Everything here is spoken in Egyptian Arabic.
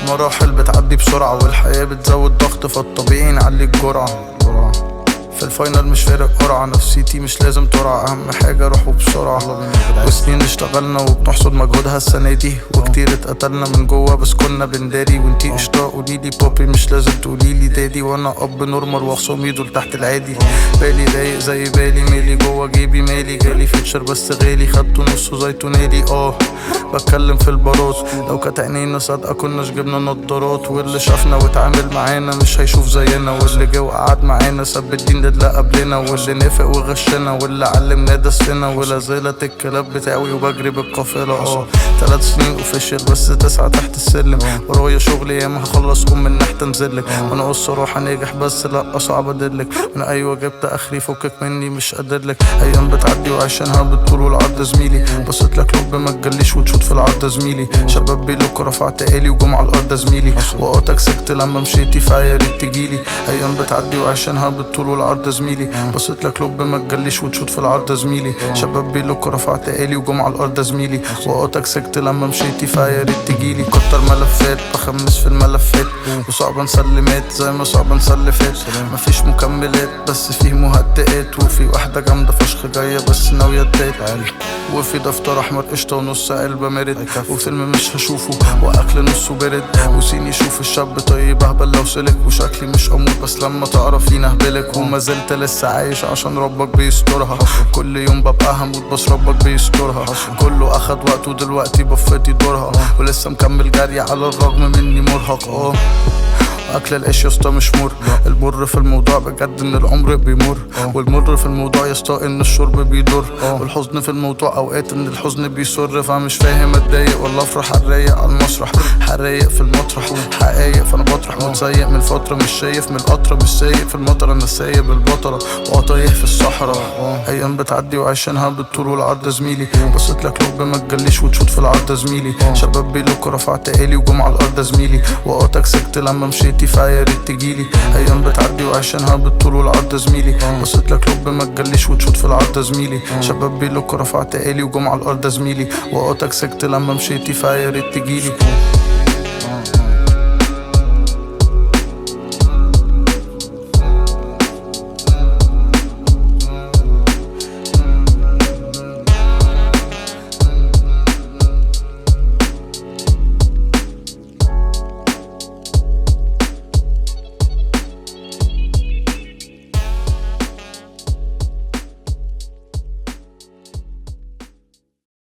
المراحل بتعدي بسرعة والحياة بتزود ضغط فالطبيعي نعلي الجرعة في الفاينل مش فارق قرعة نفسيتي مش لازم ترعى أهم حاجة روحوا بسرعة وسنين اشتغلنا وبنحصد مجهودها السنة دي وكتير اتقتلنا من جوا بس كنا بنداري وانتي قشطة قوليلي بوبي مش لازم تقوليلي دادي وانا اب نورمال وخصومي دول تحت العادي بالي رايق زي بالي مالي جوا جيبي مالي جالي فيتشر بس غالي خدته نصه زيتونالي اه بتكلم في البارات لو كانت عينينا صادقة كناش جبنا نضارات واللي شافنا واتعامل معانا مش هيشوف زينا واللي جه وقعد معانا ساب الدين ده اللي قبلنا واللي نافق وغشنا واللي علمنا دسنا ولا زالت الكلاب بتاعي وبجري بالقافلة اه تلات سنين اوفيشال بس تسعة تحت السلم ورايا شغل ياما هخلص قوم من نحت انزلك وانا الصراحة ناجح بس لا صعب ادلك انا ايوه جبت اخري فكك مني مش قادرلك ايام بتعدي وعشانها بالطول والعرض زميلي بصيت لك لب ما تجليش وتشوط في العرض زميلي شباب بيلوك رفعت آلي وجم على الارض زميلي وقتك سكت لما مشيتي فيا ريت تجيلي ايام بتعدي وعشانها بالطول والعرض زميلي بصيت لك لب ما تجليش وتشوط في العرض زميلي شباب بيلوك رفعت آلي وجم على الارض زميلي وقتك سكت لما مشيتي فيا ريت تجيلي كتر ملفات بخمس في الملفات وصعب نسلمات زي ما صعب نسلفات مفيش مكملات بس فيه مهدئات وفي واحدة جامدة فشخ جاية بس ناوية تبات وفي دفتر احمر قشطة ونص علبة مرد وفيلم مش هشوفه واكل نصه برد وسين يشوف الشاب طيب اهبل لو سلك وشكلي مش امور بس لما تعرفيني اهبلك وما زلت لسه عايش عشان ربك بيسترها كل يوم ببقى هموت بس ربك بيسترها كله اخد وقته دلوقتي بفتي دورها ولسه مكمل جري على الرغم مني مرهق اه اكل العيش يا اسطى مش مر المر في الموضوع بجد ان العمر بيمر والمر في الموضوع يا اسطى ان الشرب بيضر والحزن في الموضوع اوقات ان الحزن بيسر فمش فاهم اتضايق ولا افرح الرايق على المسرح حرايق في المطرح حقايق فانا بطرح متسيق من فتره مش شايف من القطره مش سايق في المطر انا سايب البطله وقطايح في الصحراء ايام بتعدي وعايشينها بالطول والعرض زميلي بصيت لك لب ما تجليش وتشوط في العرض زميلي شباب بيلوك رفعت آلي وجم على الارض زميلي وقتك سكت لما مشيتي فيا ريت تجيلي ايام بتعدي وعشانها بالطول والعرض زميلي بصيت لك لب ما تجليش وتشوط في العرض زميلي شباب بيلوك رفعت آلي وجم على الارض زميلي وقتك سكت لما مشيتي فيا ريت تجيلي